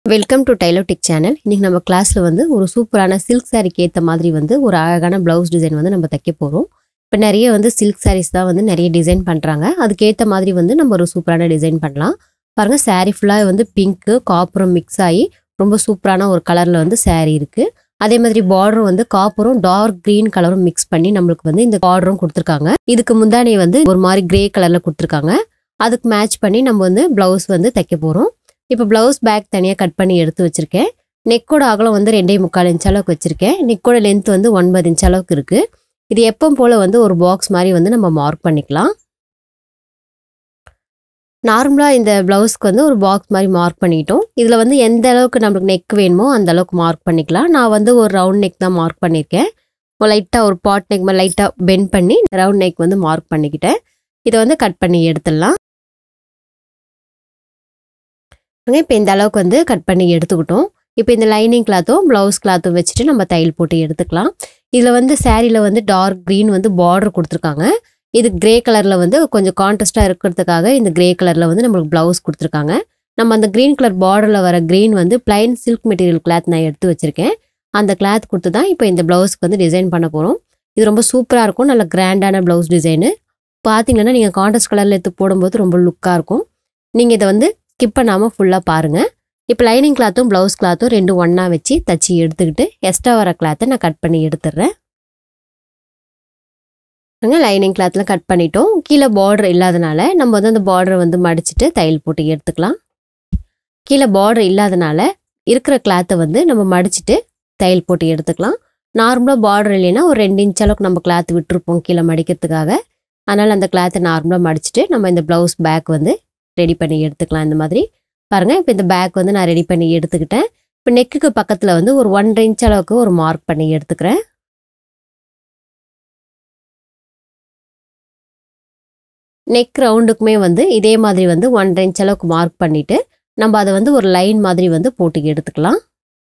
welcome to டைலோடிக் channel இன்னைக்கு நம்ம கிளாஸ்ல வந்து ஒரு சூப்பரான சில்க் சாரிக்கு ஏற்ற மாதிரி வந்து ஒரு அழகான பிளவுஸ் டிசைன் வந்து நம்ம தைக்க போகிறோம் இப்போ நிறைய வந்து சில்க் சாரீஸ் தான் வந்து நிறைய டிசைன் பண்ணுறாங்க அதுக்கேற்ற மாதிரி வந்து நம்ம ஒரு சூப்பரான டிசைன் பண்ணலாம் பாருங்க saree ஃபுல்லாக வந்து பிங்க்கு காப்பரும் மிக்ஸ் ஆகி ரொம்ப சூப்பரான ஒரு கலரில் வந்து saree இருக்கு அதே மாதிரி பார்டரும் வந்து காப்பரும் டார்க் green கலரும் மிக்ஸ் பண்ணி நம்மளுக்கு வந்து இந்த பார்டரும் கொடுத்துருக்காங்க இதுக்கு முந்தானே வந்து ஒரு மாதிரி கிரே கலரில் கொடுத்துருக்காங்க அதுக்கு மேட்ச் பண்ணி நம்ம வந்து பிளவுஸ் வந்து தைக்க போகிறோம் இப்போ ப்ளவுஸ் பேக் தனியாக கட் பண்ணி எடுத்து வச்சிருக்கேன் நெக்கோட அகலம் வந்து ரெண்டே முக்கால் இன்ச் அளவுக்கு வச்சிருக்கேன் நெக்கோட லென்த் வந்து ஒன்பது இன்ச் அளவுக்கு இருக்கு இது எப்பவும் போல வந்து ஒரு பாக்ஸ் மாதிரி வந்து நம்ம மார்க் பண்ணிக்கலாம் நார்மலாக இந்த ப்ளவுஸ்க்கு வந்து ஒரு பாக்ஸ் மாதிரி மார்க் பண்ணிட்டோம் இதில் வந்து எந்த அளவுக்கு நம்மளுக்கு நெக் வேணுமோ அந்த அளவுக்கு மார்க் பண்ணிக்கலாம் நான் வந்து ஒரு ரவுண்ட் நெக் தான் மார்க் பண்ணியிருக்கேன் லைட்டாக ஒரு பாட் நெக் மாதிரி லைட்டாக பெண்ட் பண்ணி ரவுண்ட் நெக் வந்து மார்க் பண்ணிக்கிட்டேன் இதை வந்து கட் பண்ணி எடுத்துடலாம் இப்போ இந்த அளவுக்கு வந்து கட் பண்ணி எடுத்துக்கிட்டோம் இப்போ இந்த லைனிங் கிளாத்தும் ப்ளவுஸ் கிளாத்தும் வச்சுட்டு நம்ம தையல் போட்டு எடுத்துக்கலாம் இதில் வந்து சாரியில் வந்து டார்க் க்ரீன் வந்து பார்டர் கொடுத்துருக்காங்க இது கிரே கலரில் வந்து கொஞ்சம் கான்ட்ராஸ்டாக இருக்கிறதுக்காக இந்த கிரே கலரில் வந்து நம்மளுக்கு ப்ளவுஸ் கொடுத்துருக்காங்க நம்ம அந்த க்ரீன் கலர் பார்டரில் வர க்ரீன் வந்து பிளைன் சில்க் மெட்டீரியல் கிளாத் நான் எடுத்து வச்சுருக்கேன் அந்த கிளாத் கொடுத்து தான் இப்போ இந்த ப்ளவுஸ்க்கு வந்து டிசைன் பண்ண போகிறோம் இது ரொம்ப சூப்பராக இருக்கும் நல்ல கிராண்டான ப்ளவுஸ் டிசைனு பார்த்தீங்கன்னா நீங்கள் கான்ட்ராஸ்ட் கலரில் எடுத்து போடும்போது ரொம்ப லுக்காக இருக்கும் நீங்கள் இதை வந்து ஸ்கிப் பண்ணாமல் ஃபுல்லாக பாருங்கள் இப்போ லைனிங் கிளாத்தும் ப்ளவுஸ் கிளாத்தும் ரெண்டும் ஒன்றா வச்சு தச்சு எடுத்துக்கிட்டு எக்ஸ்ட்ரா வர கிளாத்தை நான் கட் பண்ணி எடுத்துடுறேன் லைனிங் கிளாத்தில் கட் பண்ணிட்டோம் கீழே பார்டர் இல்லாதனால நம்ம வந்து அந்த பார்டரை வந்து மடிச்சுட்டு தையல் போட்டு எடுத்துக்கலாம் கீழே பார்டர் இல்லாதனால இருக்கிற கிளாத்தை வந்து நம்ம மடிச்சுட்டு தையல் போட்டு எடுத்துக்கலாம் நார்மலாக பார்டர் இல்லைன்னா ஒரு ரெண்டு இன்ச் அளவுக்கு நம்ம கிளாத் விட்டுருப்போம் கீழே மடிக்கிறதுக்காக அதனால் அந்த கிளாத்தை நார்மலாக மடிச்சுட்டு நம்ம இந்த ப்ளவுஸ் பேக் வந்து ரெடி பண்ணி எடுத்துக்கலாம் இந்த மாதிரி பாருங்க இப்போ இந்த பேக் வந்து நான் ரெடி பண்ணி எடுத்துக்கிட்டேன் இப்போ நெக்குக்கு பக்கத்தில் வந்து ஒரு ஒன்றரை இன்ச் அளவுக்கு ஒரு மார்க் பண்ணி எடுத்துக்கிறேன் நெக் ரவுண்டுக்குமே வந்து இதே மாதிரி வந்து ஒன்றரை இன்ச் அளவுக்கு மார்க் பண்ணிட்டு நம்ம அதை வந்து ஒரு லைன் மாதிரி வந்து போட்டு எடுத்துக்கலாம்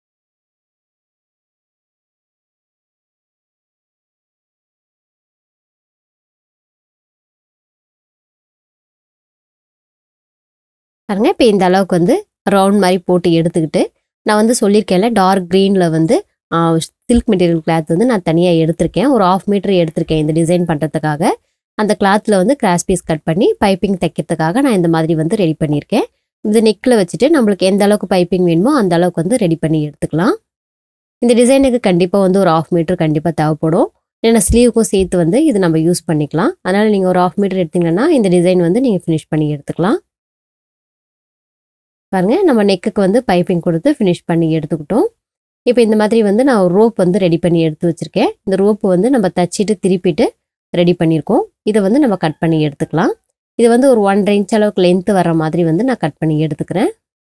பாருங்க இப்போ இந்த அளவுக்கு வந்து ரவுண்ட் மாதிரி போட்டு எடுத்துக்கிட்டு நான் வந்து சொல்லியிருக்கேன்ல டார்க் க்ரீனில் வந்து சில்க் மெட்டீரியல் கிளாத் வந்து நான் தனியாக எடுத்திருக்கேன் ஒரு ஆஃப் மீட்டர் எடுத்திருக்கேன் இந்த டிசைன் பண்ணுறதுக்காக அந்த கிளாத்தில் வந்து கிராஸ் பீஸ் கட் பண்ணி பைப்பிங் தைக்கிறதுக்காக நான் இந்த மாதிரி வந்து ரெடி பண்ணியிருக்கேன் இந்த நெக்கில் வச்சுட்டு நம்மளுக்கு எந்த அளவுக்கு பைப்பிங் வேணுமோ அந்த அளவுக்கு வந்து ரெடி பண்ணி எடுத்துக்கலாம் இந்த டிசைனுக்கு கண்டிப்பாக வந்து ஒரு ஆஃப் மீட்டர் கண்டிப்பாக தேவைப்படும் ஏன்னா ஸ்லீவுக்கும் சேர்த்து வந்து இது நம்ம யூஸ் பண்ணிக்கலாம் அதனால் நீங்கள் ஒரு ஆஃப் மீட்டர் எடுத்தீங்கன்னா இந்த டிசைன் வந்து நீங்கள் ஃபினிஷ் பண்ணி எடுத்துக்கலாம் பாருங்க நம்ம நெக்குக்கு வந்து பைப்பிங் கொடுத்து ஃபினிஷ் பண்ணி எடுத்துக்கிட்டோம் இப்போ இந்த மாதிரி வந்து நான் ஒரு ரோப் வந்து ரெடி பண்ணி எடுத்து வச்சிருக்கேன் இந்த ரோப்பு வந்து நம்ம தச்சிட்டு திருப்பிட்டு ரெடி பண்ணியிருக்கோம் இதை வந்து நம்ம கட் பண்ணி எடுத்துக்கலாம் இது வந்து ஒரு ஒன்றரை இன்ச் அளவுக்கு லென்த்து வர மாதிரி வந்து நான் கட் பண்ணி எடுத்துக்கிறேன்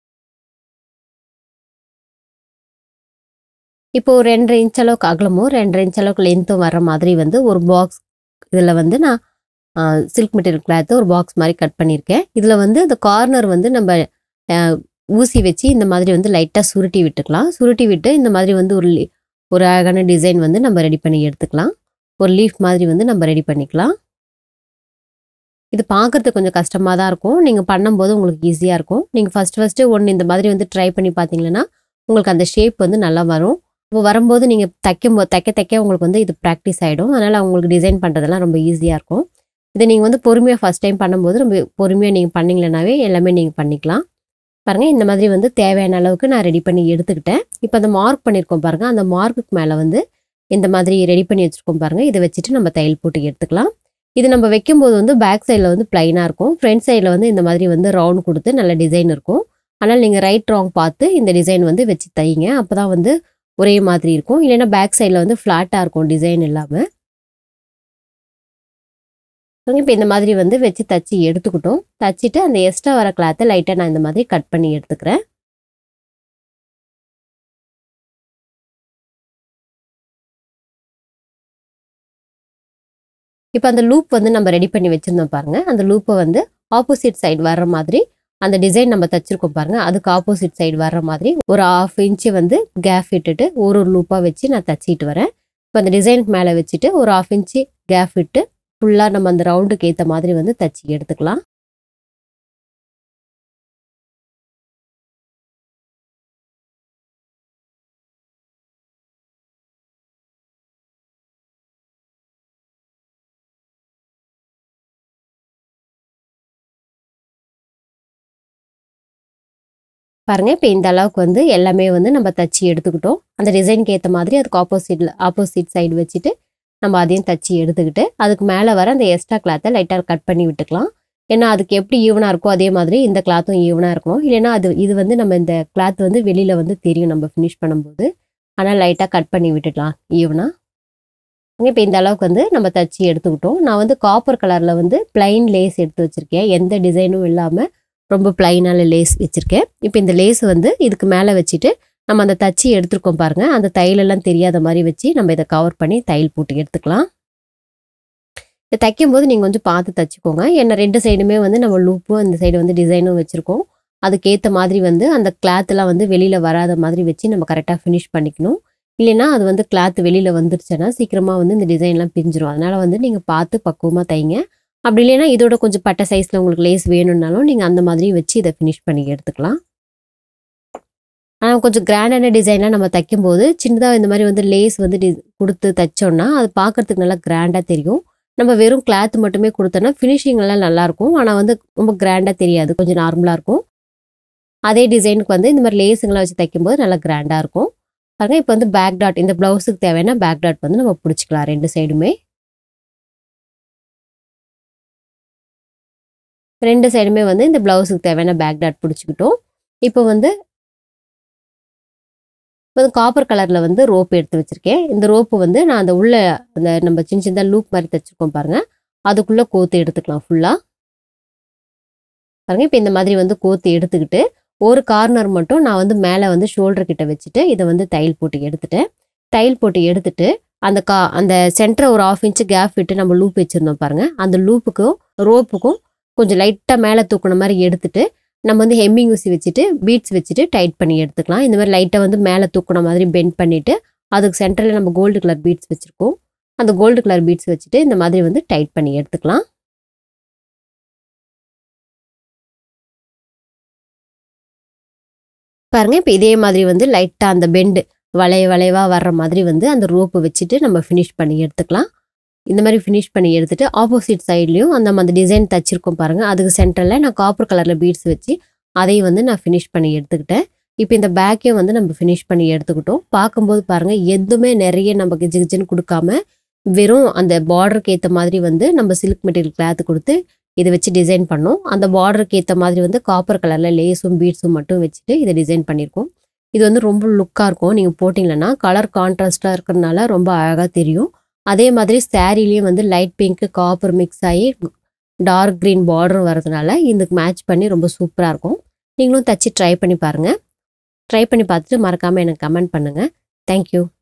இப்போ ஒரு ரெண்டரை இன்ச் அளவுக்கு அகலமும் ரெண்டரை இன்ச் அளவுக்கு லென்த்தும் வர மாதிரி வந்து ஒரு பாக்ஸ் இதில் வந்து நான் சில்க் மெட்டீரியல் கிளாத்து ஒரு பாக்ஸ் மாதிரி கட் பண்ணியிருக்கேன் இதில் வந்து இந்த கார்னர் வந்து நம்ம ஊசி வச்சு இந்த மாதிரி வந்து லைட்டாக சுருட்டி விட்டுக்கலாம் சுருட்டி விட்டு இந்த மாதிரி வந்து ஒரு ஒரு அழகான டிசைன் வந்து நம்ம ரெடி பண்ணி எடுத்துக்கலாம் ஒரு லீஃப் மாதிரி வந்து நம்ம ரெடி பண்ணிக்கலாம் இது பார்க்குறதுக்கு கொஞ்சம் கஷ்டமாக தான் இருக்கும் நீங்கள் பண்ணும்போது உங்களுக்கு ஈஸியாக இருக்கும் நீங்கள் ஃபஸ்ட் ஃபஸ்ட்டு ஒன்று இந்த மாதிரி வந்து ட்ரை பண்ணி பார்த்தீங்கன்னா உங்களுக்கு அந்த ஷேப் வந்து நல்லா வரும் இப்போ வரும்போது நீங்கள் தைக்கும் போது தைக்க தைக்க உங்களுக்கு வந்து இது ப்ராக்டிஸ் ஆகிடும் அதனால் உங்களுக்கு டிசைன் பண்ணுறதெல்லாம் ரொம்ப ஈஸியாக இருக்கும் இதை நீங்கள் வந்து பொறுமையாக ஃபஸ்ட் டைம் பண்ணும்போது ரொம்ப பொறுமையாக நீங்கள் பண்ணிங்களேனாவே எல்லாமே நீங்கள் பண்ணிக்கலாம் பாருங்கள் இந்த மாதிரி வந்து தேவையான அளவுக்கு நான் ரெடி பண்ணி எடுத்துக்கிட்டேன் இப்போ அந்த மார்க் பண்ணியிருக்கோம் பாருங்கள் அந்த மார்க்குக்கு மேலே வந்து இந்த மாதிரி ரெடி பண்ணி வச்சுருக்கோம் பாருங்கள் இதை வச்சுட்டு நம்ம தையல் போட்டு எடுத்துக்கலாம் இது நம்ம வைக்கும்போது வந்து பேக் சைடில் வந்து ப்ளைனாக இருக்கும் ஃப்ரண்ட் சைடில் வந்து இந்த மாதிரி வந்து ரவுண்ட் கொடுத்து நல்ல டிசைன் இருக்கும் ஆனால் நீங்கள் ரைட் ராங் பார்த்து இந்த டிசைன் வந்து வச்சு தைங்க அப்போ தான் வந்து ஒரே மாதிரி இருக்கும் இல்லைன்னா பேக் சைடில் வந்து ஃப்ளாட்டாக இருக்கும் டிசைன் இல்லாமல் இப்போ இந்த மாதிரி வந்து வச்சு தச்சு எடுத்துக்கிட்டோம் தச்சுட்டு அந்த எக்ஸ்ட்ரா வர கிளாத்தை லைட்டாக நான் இந்த மாதிரி கட் பண்ணி எடுத்துக்கிறேன் இப்போ அந்த லூப் வந்து நம்ம ரெடி பண்ணி வச்சுருந்தோம் பாருங்க அந்த லூப்பை வந்து ஆப்போசிட் சைடு வர்ற மாதிரி அந்த டிசைன் நம்ம தச்சிருக்கோம் பாருங்க அதுக்கு ஆப்போசிட் சைடு வர்ற மாதிரி ஒரு ஆஃப் இன்ச்சு வந்து கேப் விட்டுட்டு ஒரு ஒரு லூப்பாக வச்சு நான் தச்சிட்டு வரேன் இப்போ அந்த டிசைனுக்கு மேலே வச்சுட்டு ஒரு ஆஃப் இன்ச்சு கேப் விட்டு ஃபுல்லாக நம்ம அந்த ரவுண்டுக்கு ஏற்ற மாதிரி வந்து தச்சு எடுத்துக்கலாம் பாருங்கள் இப்போ இந்த அளவுக்கு வந்து எல்லாமே வந்து நம்ம தச்சு எடுத்துக்கிட்டோம் அந்த டிசைனுக்கு ஏற்ற மாதிரி அதுக்கு ஆப்போசிட்டில் ஆப்போசிட் சைடு வச்சுட்டு நம்ம அதையும் தச்சு எடுத்துக்கிட்டு அதுக்கு மேலே வர அந்த எக்ஸ்ட்ரா கிளாத்தை லைட்டாக கட் பண்ணி விட்டுக்கலாம் ஏன்னா அதுக்கு எப்படி ஈவனாக இருக்கோ அதே மாதிரி இந்த கிளாத்தும் ஈவனாக இருக்கணும் இல்லைன்னா அது இது வந்து நம்ம இந்த கிளாத் வந்து வெளியில் வந்து தெரியும் நம்ம ஃபினிஷ் பண்ணும்போது ஆனால் லைட்டாக கட் பண்ணி விட்டுக்கலாம் ஈவனாக இப்போ இந்த அளவுக்கு வந்து நம்ம தச்சு எடுத்துக்கிட்டோம் நான் வந்து காப்பர் கலரில் வந்து பிளைன் லேஸ் எடுத்து வச்சுருக்கேன் எந்த டிசைனும் இல்லாமல் ரொம்ப பிளைனான லேஸ் வச்சுருக்கேன் இப்போ இந்த லேஸ் வந்து இதுக்கு மேலே வச்சுட்டு நம்ம அந்த தச்சு எடுத்துருக்கோம் பாருங்கள் அந்த தையலெல்லாம் தெரியாத மாதிரி வச்சு நம்ம இதை கவர் பண்ணி தையல் போட்டு எடுத்துக்கலாம் இதை தைக்கும் போது நீங்கள் கொஞ்சம் பார்த்து தச்சுக்கோங்க ஏன்னா ரெண்டு சைடுமே வந்து நம்ம லூப்பும் அந்த சைடு வந்து டிசைனும் வச்சுருக்கோம் அதுக்கேற்ற மாதிரி வந்து அந்த கிளாத்லாம் வந்து வெளியில் வராத மாதிரி வச்சு நம்ம கரெக்டாக ஃபினிஷ் பண்ணிக்கணும் இல்லைன்னா அது வந்து கிளாத் வெளியில் வந்துருச்சுன்னா சீக்கிரமாக வந்து இந்த டிசைன்லாம் பிஞ்சிரும் அதனால் வந்து நீங்கள் பார்த்து பக்குவமாக தைங்க அப்படி இல்லைன்னா இதோட கொஞ்சம் பட்டை சைஸில் உங்களுக்கு லேஸ் வேணும்னாலும் நீங்கள் அந்த மாதிரி வச்சு இதை ஃபினிஷ் பண்ணி எடுத்துக்கலாம் ஆனால் கொஞ்சம் கிராண்டான டிசைன்லாம் நம்ம தைக்கும்போது சின்னதாக இந்த மாதிரி வந்து லேஸ் வந்து டி கொடுத்து தைச்சோன்னா அது பார்க்கறதுக்கு நல்லா கிராண்டாக தெரியும் நம்ம வெறும் கிளாத் மட்டுமே கொடுத்தோன்னா ஃபினிஷிங் எல்லாம் நல்லாயிருக்கும் ஆனால் வந்து ரொம்ப கிராண்டாக தெரியாது கொஞ்சம் நார்மலாக இருக்கும் அதே டிசைனுக்கு வந்து இந்த மாதிரி லேஸுங்களாம் வச்சு தைக்கும்போது நல்லா கிராண்டாக இருக்கும் பாருங்க இப்போ வந்து பேக் டாட் இந்த ப்ளவுஸுக்கு தேவையான பேக் டாட் வந்து நம்ம பிடிச்சிக்கலாம் ரெண்டு சைடுமே ரெண்டு சைடுமே வந்து இந்த ப்ளவுஸுக்கு தேவையான பேக் டாட் பிடிச்சிக்கிட்டோம் இப்போ வந்து இப்போ காப்பர் கலரில் வந்து ரோப் எடுத்து வச்சுருக்கேன் இந்த ரோப்பு வந்து நான் அந்த உள்ள அந்த நம்ம சின்ன சின்ன லூப் மாதிரி தைச்சிருக்கோம் பாருங்கள் அதுக்குள்ளே கோத்து எடுத்துக்கலாம் ஃபுல்லாக பாருங்கள் இப்போ இந்த மாதிரி வந்து கோத்து எடுத்துக்கிட்டு ஒரு கார்னர் மட்டும் நான் வந்து மேலே வந்து ஷோல்டர் கிட்ட வச்சுட்டு இதை வந்து தையல் போட்டு எடுத்துட்டேன் தையல் போட்டு எடுத்துட்டு அந்த கா அந்த சென்டரை ஒரு ஆஃப் இன்ச்சு கேப் விட்டு நம்ம லூப் வச்சுருந்தோம் பாருங்கள் அந்த லூப்புக்கும் ரோப்புக்கும் கொஞ்சம் லைட்டாக மேலே தூக்குன மாதிரி எடுத்துட்டு நம்ம வந்து ஹெம்மிங் ஊசி வச்சுட்டு பீட்ஸ் வச்சுட்டு டைட் பண்ணி எடுத்துக்கலாம் இந்த மாதிரி லைட்டாக வந்து மேலே தூக்குன மாதிரி பெண்ட் பண்ணிவிட்டு அதுக்கு சென்டரில் நம்ம கோல்டு கலர் பீட்ஸ் வச்சுருக்கோம் அந்த கோல்டு கலர் பீட்ஸ் வச்சுட்டு இந்த மாதிரி வந்து டைட் பண்ணி எடுத்துக்கலாம் பாருங்க இப்போ இதே மாதிரி வந்து லைட்டாக அந்த பெண்டு வளைய வளைவாக வர்ற மாதிரி வந்து அந்த ரோப்பு வச்சுட்டு நம்ம ஃபினிஷ் பண்ணி எடுத்துக்கலாம் இந்த மாதிரி ஃபினிஷ் பண்ணி எடுத்துட்டு ஆப்போசிட் சைட்லேயும் அந்த அந்த டிசைன் தச்சிருக்கோம் பாருங்க அதுக்கு சென்டரில் நான் காப்பர் கலரில் பீட்ஸ் வச்சு அதையும் வந்து நான் ஃபினிஷ் பண்ணி எடுத்துக்கிட்டேன் இப்போ இந்த பேக்கையும் வந்து நம்ம ஃபினிஷ் பண்ணி எடுத்துக்கிட்டோம் பார்க்கும்போது பாருங்க எதுவுமே நிறைய நம்ம கிஜு கிஜுன்னு கொடுக்காம வெறும் அந்த பார்டருக்கு ஏற்ற மாதிரி வந்து நம்ம சில்க் மெட்டீரியல் கிளாத் கொடுத்து இதை வச்சு டிசைன் பண்ணோம் அந்த பார்டருக்கு ஏற்ற மாதிரி வந்து காப்பர் கலரில் லேஸும் பீட்ஸும் மட்டும் வச்சுட்டு இதை டிசைன் பண்ணியிருக்கோம் இது வந்து ரொம்ப லுக்காக இருக்கும் நீங்கள் போட்டிங்களன்னா கலர் கான்ட்ராஸ்டாக இருக்கிறதுனால ரொம்ப அழகாக தெரியும் அதே மாதிரி சாரீலேயும் வந்து லைட் பிங்க்கு காப்பர் மிக்ஸ் ஆகி டார்க் க்ரீன் பார்டரும் வரதுனால இதுக்கு மேட்ச் பண்ணி ரொம்ப சூப்பராக இருக்கும் நீங்களும் தச்சு ட்ரை பண்ணி பாருங்கள் ட்ரை பண்ணி பார்த்துட்டு மறக்காமல் எனக்கு கமெண்ட் பண்ணுங்கள் தேங்க்யூ